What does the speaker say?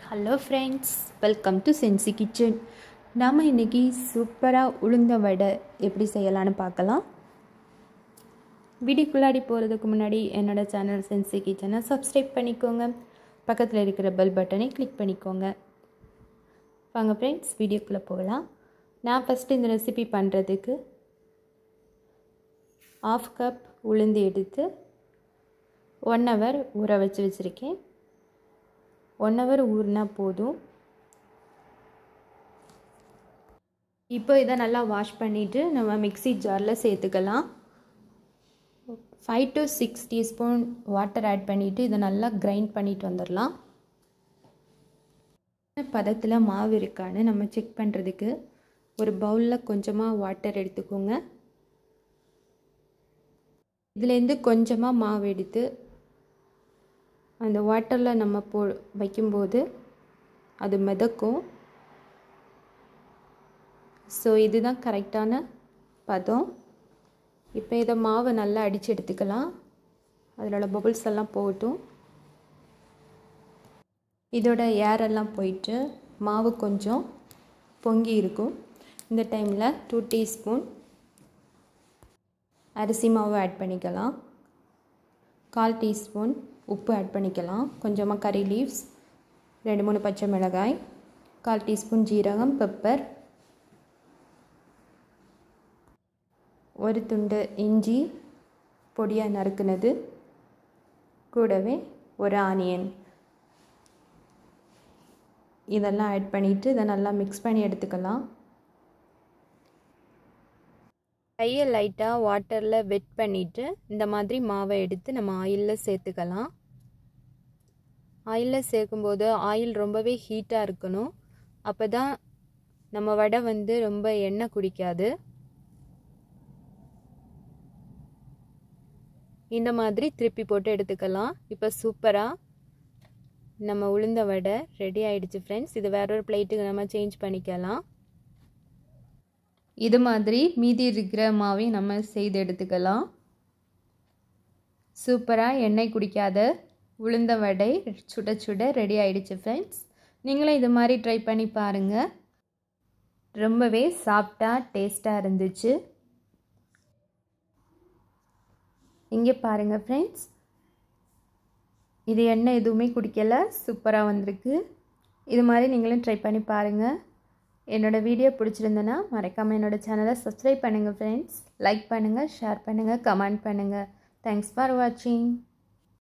hello friends welcome to Sensi kitchen நாம் இன்றைக்கி சூப்பராக உளுந்த வடை எப்படி செய்யலான்னு பார்க்கலாம் வீடியோக்குள்ளாடி போகிறதுக்கு முன்னாடி என்னோடய சேனல் சென்சி கிச்சனை சப்ஸ்கிரைப் பண்ணிக்கோங்க பக்கத்தில் இருக்கிற பெல் பட்டனை கிளிக் பண்ணிக்கோங்க வாங்க ஃப்ரெண்ட்ஸ் வீடியோக்குள்ளே போகலாம் நான் ஃபஸ்ட்டு இந்த ரெசிபி பண்ணுறதுக்கு ஆஃப் கப் உளுந்து எடுத்து ஒன் ஹவர் ஊற வச்சு வச்சுருக்கேன் ஒன் ஹவர் ஊறினா போதும் இப்போ இதை நல்லா வாஷ் பண்ணிவிட்டு நம்ம மிக்சி ஜாரில் சேர்த்துக்கலாம் five to six teaspoon water add பண்ணிவிட்டு இதை நல்லா கிரைண்ட் பண்ணிட்டு வந்துடலாம் பதத்தில் மாவு இருக்கான்னு நம்ம செக் பண்ணுறதுக்கு ஒரு பவுலில் கொஞ்சமாக வாட்டர் எடுத்துக்கோங்க இதுலேருந்து கொஞ்சமாக மாவு எடுத்து அந்த வாட்டரில் நம்ம போ வைக்கும்போது அது மிதக்கும் ஸோ இதுதான் கரெக்டான பதம் இப்போ இதை மாவை நல்லா அடித்து எடுத்துக்கலாம் அதில் உள்ள பபுள்ஸ் எல்லாம் போகட்டும் இதோட ஏரெல்லாம் போயிட்டு மாவு கொஞ்சம் பொங்கி இருக்கும் இந்த டைமில் டூ டீஸ்பூன் அரிசி மாவு ஆட் பண்ணிக்கலாம் கால் டீஸ்பூன் உப்பு ஆட் பண்ணிக்கலாம் கொஞ்சமாக கறி லீவ்ஸ் ரெண்டு மூணு பச்சை மிளகாய் கால் டீஸ்பூன் ஜீரகம் பெப்பர் ஒரு துண்டு இஞ்சி பொடியாக நறுக்குனது கூடவே ஒரு ஆனியன் இதெல்லாம் ஆட் பண்ணிவிட்டு இதை நல்லா மிக்ஸ் பண்ணி எடுத்துக்கலாம் கையை லைட்டாக வாட்டரில் வெட் பண்ணிவிட்டு இந்த மாதிரி மாவை எடுத்து நம்ம ஆயிலில் சேர்த்துக்கலாம் ஆயிலில் சேர்க்கும்போது ஆயில் ரொம்பவே ஹீட்டாக இருக்கணும் அப்போ தான் நம்ம வடை வந்து ரொம்ப எண்ணெய் குடிக்காது இந்த மாதிரி திருப்பி போட்டு எடுத்துக்கலாம் இப்போ சூப்பராக நம்ம உளுந்த வடை ரெடி ஆகிடுச்சு ஃப்ரெண்ட்ஸ் இது வேற ஒரு பிளேட்டுக்கு நம்ம சேஞ்ச் பண்ணிக்கலாம் இது மாதிரி மீதி இருக்கிற மாவையும் நம்ம செய்து எடுத்துக்கலாம் சூப்பராக எண்ணெய் குடிக்காத உளுந்த வடை சுட சுட ரெடி ஆகிடுச்சு ஃப்ரெண்ட்ஸ் நீங்களும் இது மாதிரி ட்ரை பண்ணி பாருங்கள் ரொம்பவே சாஃப்டாக டேஸ்ட்டாக இருந்துச்சு இங்கே பாருங்கள் ஃப்ரெண்ட்ஸ் இது எண்ணெய் எதுவுமே குடிக்கலை சூப்பராக வந்திருக்கு இது மாதிரி நீங்களும் ட்ரை பண்ணி பாருங்கள் என்னோடய வீடியோ பிடிச்சிருந்தேன்னா மறக்காமல் என்னோடய சேனலை சப்ஸ்கிரைப் பண்ணுங்கள் ஃப்ரெண்ட்ஸ் லைக் பண்ணுங்கள் ஷேர் பண்ணுங்கள் கமெண்ட் பண்ணுங்கள் தேங்க்ஸ் ஃபார் வாட்சிங்